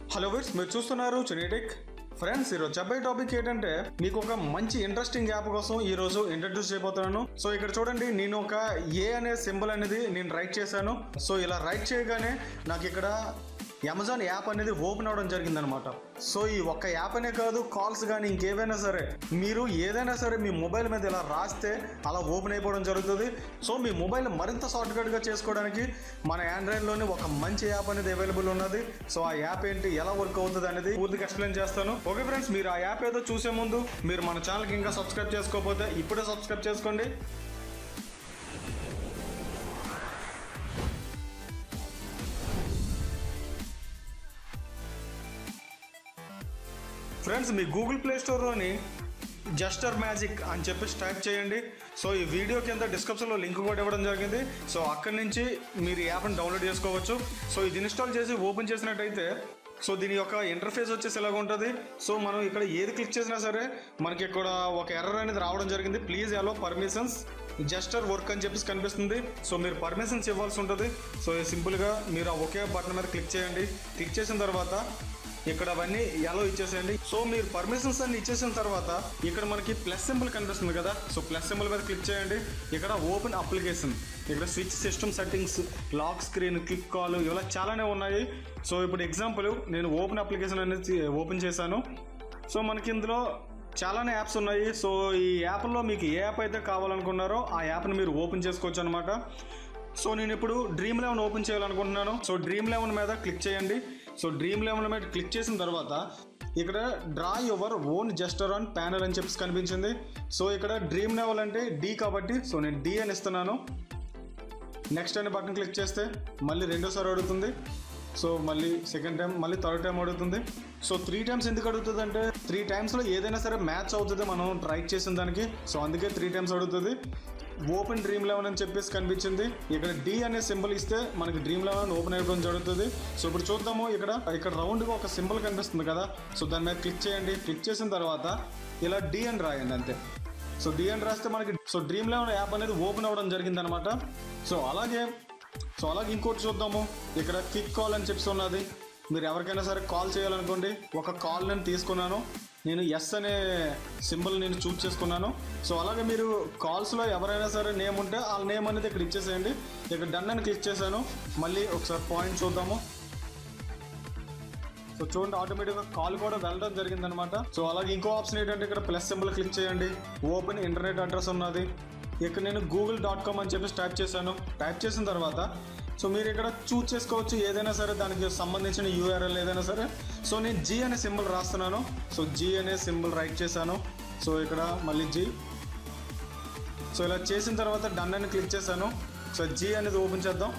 hello విర్స్ మీరు చూస్తున్నారు చునీటెక్ friends ఈరోజు చెప్పే టాపిక్ ఏంటంటే మీకు ఒక మంచి ఇంట్రెస్టింగ్ యాప్ కోసం ఈ రోజు ఇంట్రడ్యూస్ చేయబోతున్నాను సో ఇక్కడ చూడండి నేను ఒక ఏ అనే సింబల్ అనేది నేను రైట్ చేశాను సో ఇలా రైట్ చేయగానే నాకు ఇక్కడ అమెజాన్ యాప్ అనేది ఓపెన్ అవడం జరిగిందనమాట సో ఈ ఒక్క యాప్ అనే కాదు కాల్స్ కానీ ఇంకేవైనా సరే మీరు ఏదైనా సరే మీ మొబైల్ మీద ఇలా రాస్తే అలా ఓపెన్ అయిపోవడం జరుగుతుంది సో మీ మొబైల్ మరింత షార్ట్కట్గా చేసుకోవడానికి మన ఆండ్రాయిడ్లోనే ఒక మంచి యాప్ అనేది అవైలబుల్ ఉన్నది సో ఆ యాప్ ఏంటి ఎలా వర్క్ అవుతుంది అనేది పూర్తిగా ఎక్స్ప్లెయిన్ చేస్తాను ఓకే ఫ్రెండ్స్ మీరు ఆ యాప్ ఏదో చూసే ముందు మీరు మన ఛానల్కి ఇంకా సబ్స్క్రైబ్ చేసుకోకపోతే ఇప్పుడే సబ్స్క్రైబ్ చేసుకోండి ఫ్రెండ్స్ మీ గూగుల్ ప్లే స్టోర్లోని జస్టర్ మ్యాజిక్ అని చెప్పేసి టైప్ చేయండి సో ఈ వీడియో కింద డిస్క్రిప్షన్లో లింక్ కూడా ఇవ్వడం జరిగింది సో అక్కడి నుంచి మీరు ఈ యాప్ని డౌన్లోడ్ చేసుకోవచ్చు సో ఇది ఇన్స్టాల్ చేసి ఓపెన్ చేసినట్టయితే సో దీని యొక్క ఇంటర్ఫేస్ వచ్చేసి ఎలాగ ఉంటుంది సో మనం ఇక్కడ ఏది క్లిక్ చేసినా సరే మనకి ఇక్కడ ఒక ఎర్రర్ అనేది రావడం జరిగింది please allow permissions gesture work అని చెప్పేసి కనిపిస్తుంది సో మీరు పర్మిషన్స్ ఇవ్వాల్సి ఉంటుంది సో సింపుల్గా మీరు ఆ ఒకే బటన్ మీద క్లిక్ చేయండి క్లిక్ చేసిన తర్వాత ఇక్కడ అవన్నీ ఎలా ఇచ్చేసేయండి సో మీరు పర్మిషన్స్ అన్ని ఇచ్చేసిన తర్వాత ఇక్కడ మనకి ప్లస్ సింబల్ కనిపిస్తుంది కదా సో ప్లస్ సింబల్ మీద క్లిక్ చేయండి ఇక్కడ ఓపెన్ అప్లికేషన్ ఇక్కడ switch system settings lock screen click call ఇలా చాలానే ఉన్నాయి సో ఇప్పుడు ఎగ్జాంపుల్ నేను ఓపెన్ అప్లికేషన్ అనేది ఓపెన్ చేశాను సో మనకి ఇందులో చాలానే యాప్స్ ఉన్నాయి సో ఈ యాప్లో మీకు ఏ యాప్ అయితే కావాలనుకున్నారో ఆ యాప్ని మీరు ఓపెన్ చేసుకోవచ్చు అనమాట సో నేను ఇప్పుడు డ్రీమ్ లెవెన్ ఓపెన్ చేయాలనుకుంటున్నాను సో డ్రీమ్ లెవెన్ మీద క్లిక్ చేయండి సో డ్రీమ్ లెవెన్ మీద క్లిక్ చేసిన తర్వాత ఇక్కడ draw your own gesture on panel అని చెప్పేసి కనిపించింది సో ఇక్కడ డ్రీమ్ లెవెల్ అంటే డి కాబట్టి సో నేను డి అని ఇస్తున్నాను నెక్స్ట్ అనే బటన్ క్లిక్ చేస్తే మళ్ళీ రెండోసారి అడుగుతుంది సో మళ్ళీ సెకండ్ టైం మళ్ళీ థర్డ్ టైం అడుగుతుంది సో త్రీ టైమ్స్ ఎందుకు అడుగుతుంది అంటే త్రీ టైమ్స్లో ఏదైనా సరే మ్యాచ్ అవుతుంది మనం ట్రై చేసిన దానికి సో అందుకే త్రీ టైమ్స్ అడుగుతుంది ఓపెన్ డ్రీమ్ లెవెన్ అని చెప్పేసి కనిపించింది ఇక్కడ డి అనే సింబల్ ఇస్తే మనకి డ్రీమ్ లెవెన్ ఓపెన్ అయిపోవడం జరుగుతుంది సో ఇప్పుడు చూద్దాము ఇక్కడ ఇక్కడ రౌండ్గా ఒక సింబల్ కనిపిస్తుంది కదా సో దాని మీద క్లిక్ చేయండి క్లిక్ చేసిన తర్వాత ఇలా డి అని రాయండి అంతే సో డి అని రాస్తే మనకి సో డ్రీమ్ లెవెన్ యాప్ అనేది ఓపెన్ అవ్వడం జరిగింది అనమాట సో అలాగే సో అలాగే ఇంకోటి చూద్దాము ఇక్కడ క్లిక్ కాల్ అని చెప్పి ఉన్నది మీరు ఎవరికైనా సరే కాల్ చేయాలనుకోండి ఒక కాల్ నేను తీసుకున్నాను నేను ఎస్ అనే సింబల్ నేను చూస్ చేసుకున్నాను సో అలాగే మీరు కాల్స్లో ఎవరైనా సరే నేమ్ ఉంటే ఆ నేమ్ అనేది ఇక్కడ ఇచ్చేసేయండి ఇక్కడ డన్ అని క్లిక్ చేశాను మళ్ళీ ఒకసారి పాయింట్ చూద్దాము సో చూడండి ఆటోమేటిక్గా కాల్ కూడా వెళ్ళడం జరిగింది అనమాట సో అలాగే ఇంకో ఆప్షన్ ఏంటంటే ఇక్కడ ప్లస్ సింబల్ క్లిక్ చేయండి ఓపెన్ ఇంటర్నెట్ అడ్రస్ ఉన్నది ఇక్కడ నేను గూగుల్ డాట్ కామ్ అని చెప్పేసి టైప్ చేశాను టైప్ చేసిన తర్వాత సో మీరు ఇక్కడ చూస్ చేసుకోవచ్చు ఏదైనా సరే దానికి సంబంధించిన యూఆర్ఎల్ ఏదైనా సరే సో నేను జీ అనే సింబల్ రాస్తున్నాను సో జీ అనే సింబల్ రైట్ చేశాను సో ఇక్కడ మళ్ళీ జీ సో ఇలా చేసిన తర్వాత డన్ అని క్లిక్ చేశాను సో జీ అనేది ఓపెన్ చేద్దాం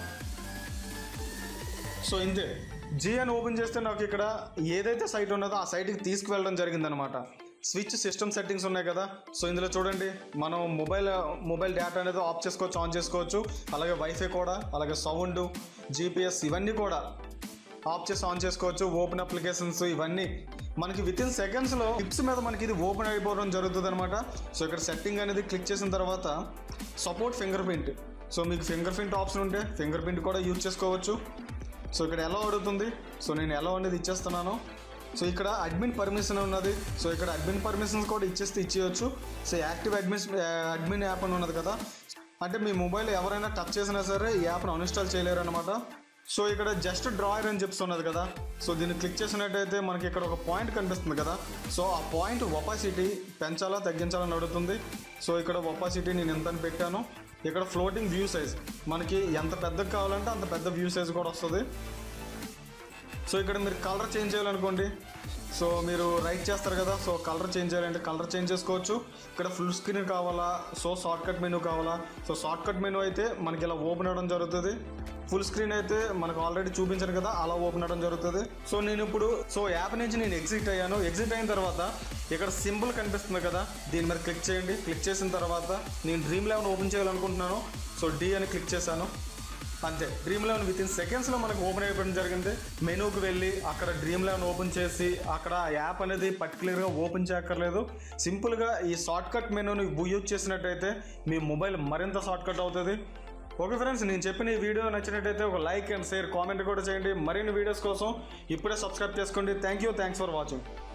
సో ఇంతే జీ అని ఓపెన్ చేస్తే నాకు ఇక్కడ ఏదైతే సైట్ ఉన్నదో ఆ సైట్కి తీసుకువెళ్ళడం జరిగిందనమాట స్విచ్ సిస్టమ్ సెట్టింగ్స్ ఉన్నాయి కదా సో ఇందులో చూడండి మనం మొబైల్ మొబైల్ డేటా అనేది ఆఫ్ చేసుకోవచ్చు ఆన్ చేసుకోవచ్చు అలాగే వైఫై కూడా అలాగే సౌండ్ జీపీఎస్ ఇవన్నీ కూడా ఆఫ్ చేసి ఆన్ చేసుకోవచ్చు ఓపెన్ అప్లికేషన్స్ ఇవన్నీ మనకి విత్ ఇన్ సెకండ్స్లో టిప్స్ మీద మనకి ఇది ఓపెన్ అయిపోవడం జరుగుతుంది అనమాట సో ఇక్కడ సెట్టింగ్ అనేది క్లిక్ చేసిన తర్వాత సపోర్ట్ ఫింగర్ ప్రింట్ సో మీకు ఫింగర్ ప్రింట్ ఆప్షన్ ఉంటే ఫింగర్ ప్రింట్ కూడా యూజ్ చేసుకోవచ్చు సో ఇక్కడ ఎలా అడుగుతుంది సో నేను ఎలా అనేది ఇచ్చేస్తున్నాను సో ఇక్కడ అడ్మిన్ పర్మిషన్ ఉన్నది సో ఇక్కడ అడ్మిన్ పర్మిషన్స్ కూడా ఇచ్చేస్తే ఇచ్చేయచ్చు so active admin admin app అని ఉన్నది కదా అంటే మీ మొబైల్ ఎవరైనా టచ్ చేసినా సరే ఈ యాప్ను అన్ఇన్స్టాల్ చేయలేరు అనమాట సో ఇక్కడ జస్ట్ డ్రాయర్ అని చెప్తున్నది కదా సో దీన్ని క్లిక్ చేసినట్టయితే మనకి ఇక్కడ ఒక పాయింట్ కనిపిస్తుంది కదా సో ఆ పాయింట్ ఒపాసిటీ పెంచాలా తగ్గించాలని అడుగుతుంది సో ఇక్కడ ఒపాసిటీ నేను ఎంత అని పెట్టాను ఇక్కడ ఫ్లోటింగ్ వ్యూ సైజ్ మనకి ఎంత పెద్దగా కావాలంటే అంత పెద్ద వ్యూ సైజ్ కూడా వస్తుంది సో ఇక్కడ మీరు కలర్ చేంజ్ చేయాలనుకోండి సో మీరు రైట్ చేస్తారు కదా సో కలర్ చేంజ్ చేయాలంటే కలర్ చేంజ్ చేసుకోవచ్చు ఇక్కడ ఫుల్ స్క్రీన్ కావాలా సో షార్ట్ కట్ మెనూ కావాలా సో షార్ట్ కట్ మెనూ అయితే మనకి ఇలా ఓపెన్ అవ్వడం జరుగుతుంది ఫుల్ స్క్రీన్ అయితే మనకు ఆల్రెడీ చూపించాను కదా అలా ఓపెన్ అవ్వడం జరుగుతుంది సో నేను ఇప్పుడు సో యాప్ నుంచి నేను ఎగ్జిట్ అయ్యాను ఎగ్జిట్ అయిన తర్వాత ఇక్కడ సింబల్ కనిపిస్తుంది కదా దీని మీద క్లిక్ చేయండి క్లిక్ చేసిన తర్వాత నేను డ్రీమ్ లెవెన్ ఓపెన్ చేయాలనుకుంటున్నాను సో డి అని క్లిక్ చేశాను అంతే డ్రీమ్ లెవెన్ విత్ ఇన్ సెకండ్స్లో మనకు ఓపెన్ అయిపోవడం జరిగింది మెనూకి వెళ్ళి అక్కడ డ్రీమ్ లెవెన్ ఓపెన్ చేసి అక్కడ ఆ యాప్ అనేది పర్టికులర్గా ఓపెన్ చేయక్కర్లేదు సింపుల్గా ఈ షార్ట్ కట్ మెనూని యూజ్ చేసినట్టయితే మీ మొబైల్ మరింత షార్ట్ కట్ అవుతుంది ఓకే ఫ్రెండ్స్ నేను చెప్పిన ఈ వీడియో నచ్చినట్టయితే ఒక లైక్ అండ్ షేర్ కామెంట్ కూడా చేయండి మరిన్ని వీడియోస్ కోసం ఇప్పుడే సబ్స్క్రైబ్ చేసుకోండి thank you thanks for watching